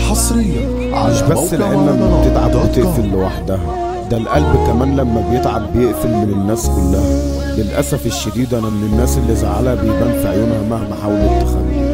حصريا على مش بس موقع العين لما مهرجانات بتتعب دوت كوم. بتقفل لوحدها ده القلب كمان لما بيتعب بيقفل من الناس كلها للأسف الشديد أنا من الناس اللي زعلها بيبان في عيونها مهما حاولت تخبي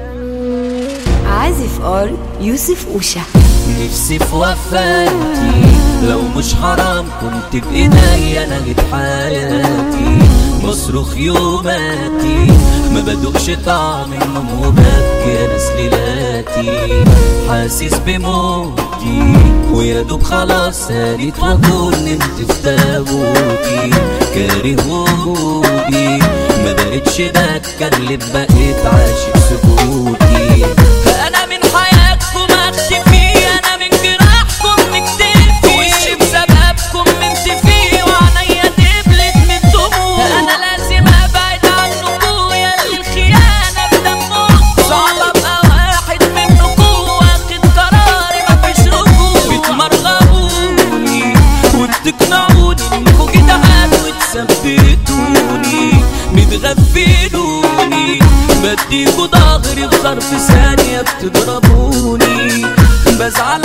عازف ار يوسف اوشا نفسي في وفاتي لو مش حرام كنت بإيدي أنا جيت حياتي بصرخ يوماتي ما بدوقش طعم النوم وببكي أنا سليلاتي حاسس بموتي ويا دوب خلاص هانت وأكون نمت في تابوتي كاره وجودي ما بقتش بتكلم بقيت عاشق سكوتي أنا من حياتكم أختفي أنا من جراحكم مكتفي وشي بسببكم منتفي وعينيا دبلت من دموع أنا لازم أبعد عنكم يا اللي الخيانة في دمكم صعب أبقى واحد منكم واخد قراري مفيش رجوع بتمرغبوني وبتقنعوني إنكم جدعان وتثبتوني بتغفلوني بديكوا ضهري في ظرف ثانية بتضربوني بزعل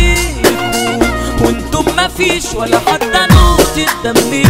عليكم وانتم مفيش ولا حتى نقطة دم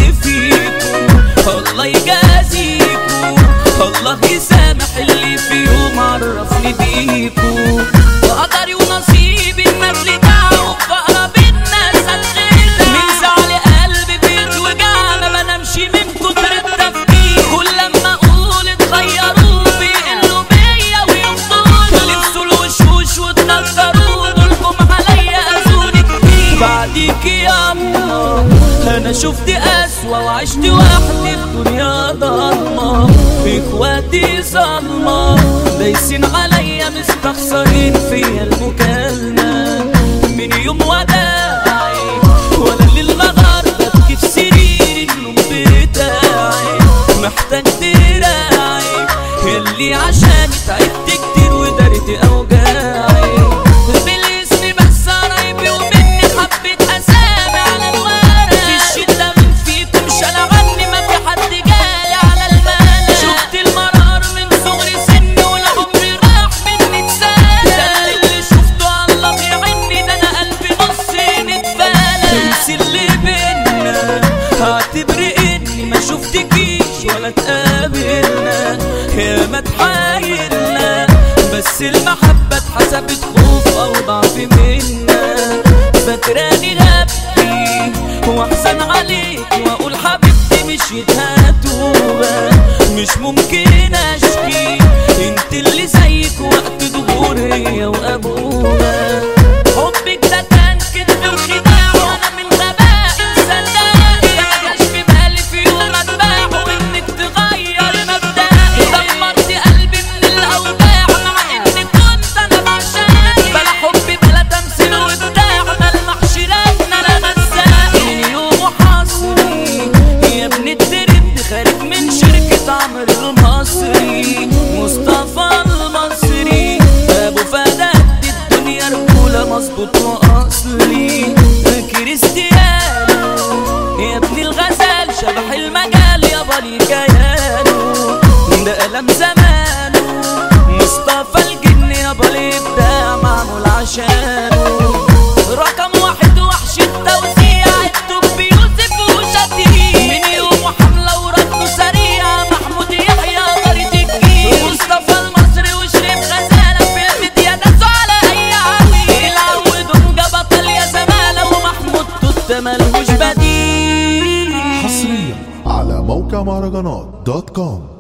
فيكم الله يجازيكم الله يسامح اللي فيهم عرفني بيكم وقدري ونصيبي النسل دعوة بأقرب الناس هتخدع من زعل قلبي بيتوجع ما بنامش من كتر التفكير كل لما اقول اتغيروا بيقلوا بيا ويفضلوا لبسوا الوشوش واتنكروا دولكم عليا اذوني كتير بعديك يا اما انا شفت اسوا وعشت وحدي في دنيا ضلمه اخواتي ظلمه دايسين عليا مستخسرين فيا المكالمه من يوم وداعي ولا للنهار ببكي في سرير النوم بتاعي محتاج دراعي اللي عشاني تعبت كتير ودارت اوجاعي بالاسم بس قرايبي ومني حبة اسامي على الورق في الشدة من فيكم شال عني ما في حد جالي على المال شفت المرار من صغري سني والعمر راح مني اتسال ده اللي شفته الله يعيني ده انا قلبي نصين اتفال انسي اللي بينا اعتبري اني ما شفتكيش ولا تقابلنا يا ما تحايلنا بس المحبة اتحسبت خوف او ضعف منا فاكراني هبكي واحزن عليك واقول حبيبتي مش هتوبة مش ممكن اشكي انت اللي زيك وقت ظهور هي وابوها حبك ده كان كدب وخداع وانا من غبائي مصدقة ما جاش في بالي في يوم اتباع وانك تغير مبدئي دمرتي قلبي من الاوجاع مع اني كنت انا بعشقك بلا حب بلا تمثيل وابداع ملمح شيراتنا انا غزاق من يوم وحصري يا ابن الترند خارج من شركة عمرو المصري مصطفى المصري ابو فداد الدنيا رجولة مظبوط واصلي كريستيانو يا ابن الغزال شبح المجال يا بالي كيانو ده قلم زمانه مصطفى الجن يا بالي ابداع معمول عشانه رقم واحد وحش التوزيع التوب يوسف وشتيم من يوم حملة ورده سريع محمود يحيى طريق الجيل مصطفى المصري وشريف غزالة في الميديا داسوا على أي عميل العودهم بطل يا زمالة ومحمود توت ملهوش بديل حصريا على موقع مهرجانات دوت كوم